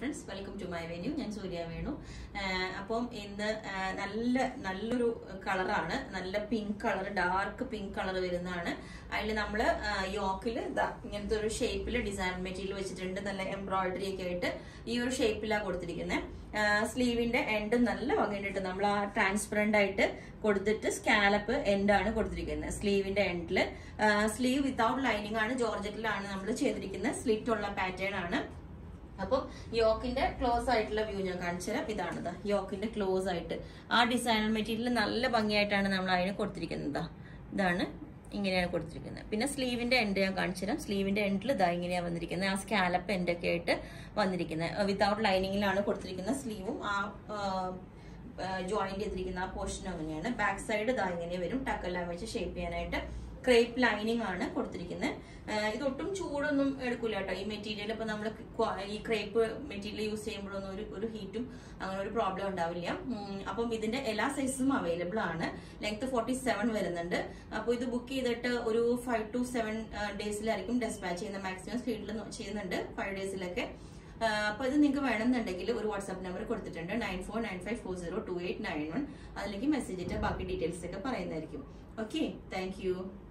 friends welcome to my venue ഞാൻ സൂര്യ വേണു ആഹ് അപ്പം ഇന്ന് ആഹ് നല്ല നല്ലൊരു കളറാണ് നല്ല pink colour dark pink colour വരുന്നതാണ് അതിൽ നമ്മൾ യോക്കിൽ ഇങ്ങനത്തെ ഒരു ഷേപ്പിൽ ഡിസൈൻ മെറ്റീരിയൽ വെച്ചിട്ടുണ്ട് നല്ല എംബ്രോയിഡറി ഒക്കെ ആയിട്ട് ഈ ഒരു ഷേപ്പിലാണ് കൊടുത്തിരിക്കുന്നത് സ്ലീവിന്റെ എൻഡ് നല്ല ഭംഗിയുണ്ട് നമ്മൾ ആ ട്രാൻസ്പെറന്റ് ആയിട്ട് കൊടുത്തിട്ട് സ്കാലപ്പ് എൻഡാണ് കൊടുത്തിരിക്കുന്നത് സ്ലീവിന്റെ എൻഡിൽ സ്ലീവ് വിത്തൗട്ട് ലൈനിങ് ആണ് ജോർജറ്റിലാണ് നമ്മൾ ചെയ്തിരിക്കുന്നത് സ്ലിറ്റ് ഉള്ള പാറ്റേൺ ആണ് അപ്പം യോക്കിന്റെ ക്ലോസ് ആയിട്ടുള്ള വ്യൂ ഞാൻ കാണിച്ചു തരാം ഇതാണിത് യോക്കിന്റെ ക്ലോസ് ആയിട്ട് ആ ഡിസൈനർ മെറ്റീരിയൽ നല്ല ഭംഗിയായിട്ടാണ് നമ്മൾ അതിന് കൊടുത്തിരിക്കുന്നത് ഇതാണ് ഇങ്ങനെയാണ് കൊടുത്തിരിക്കുന്നത് പിന്നെ സ്ലീവിന്റെ എൻഡ് ഞാൻ കാണിച്ചു തരാം സ്ലീവിന്റെ എൻഡിൽ ഇതാ ഇങ്ങനെയാണ് വന്നിരിക്കുന്നത് ആ സ്കാലപ്പ് എൻഡ് ഒക്കെ ആയിട്ട് വന്നിരിക്കുന്നത് വിത്തൗട്ട് ലൈനിങ്ങിലാണ് കൊടുത്തിരിക്കുന്നത് സ്ലീവും ആ ജോയിന്റ് ചെയ്തിരിക്കുന്ന ആ പോർഷൻ അങ്ങനെയാണ് ബാക്ക് സൈഡ് ഇതാ ഇങ്ങനെ വരും ടക്കെല്ലാം വെച്ച് ഷേപ്പ് ചെയ്യാനായിട്ട് ക്രേപ്പ് ലൈനിങ് ആണ് കൊടുത്തിരിക്കുന്നത് ഇതൊട്ടും ചൂടൊന്നും എടുക്കൂല കേട്ടോ ഈ മെറ്റീരിയൽ ഇപ്പൊ നമ്മൾ ഈ ക്രേപ്പ് മെറ്റീരിയൽ യൂസ് ചെയ്യുമ്പോഴൊന്നും ഒരു ഒരു ഹീറ്റും അങ്ങനെ ഒരു പ്രോബ്ലം ഉണ്ടാവില്ല ഉം, അപ്പം ഇതിന്റെ എല്ലാ സൈസും അവൈലബിൾ ആണ് ലെങ്ത് ഫോർട്ടി സെവൻ വരുന്നുണ്ട് അപ്പോൾ ഇത് ബുക്ക് ചെയ്തിട്ട് ഒരു ഫൈവ് ടു സെവൻ ഡേയ്സിലായിരിക്കും ഡെസ്പാച്ച് ചെയ്യുന്ന മാക്സിമം സ്പീഡിൽ ചെയ്യുന്നുണ്ട് ഫൈവ് ഡേയ്സിലൊക്കെ അപ്പൊ ഇത് നിങ്ങൾക്ക് വേണമെന്നുണ്ടെങ്കിൽ ഒരു വാട്സാപ്പ് നമ്പർ കൊടുത്തിട്ടുണ്ട് nine four nine five four zero two eight nine one അതിലേക്ക് മെസ്സേജ് ഇട്ട് ബാക്കി ഡീറ്റെയിൽസ് ഒക്കെ പറയുന്നതായിരിക്കും ഓക്കെ താങ്ക് യു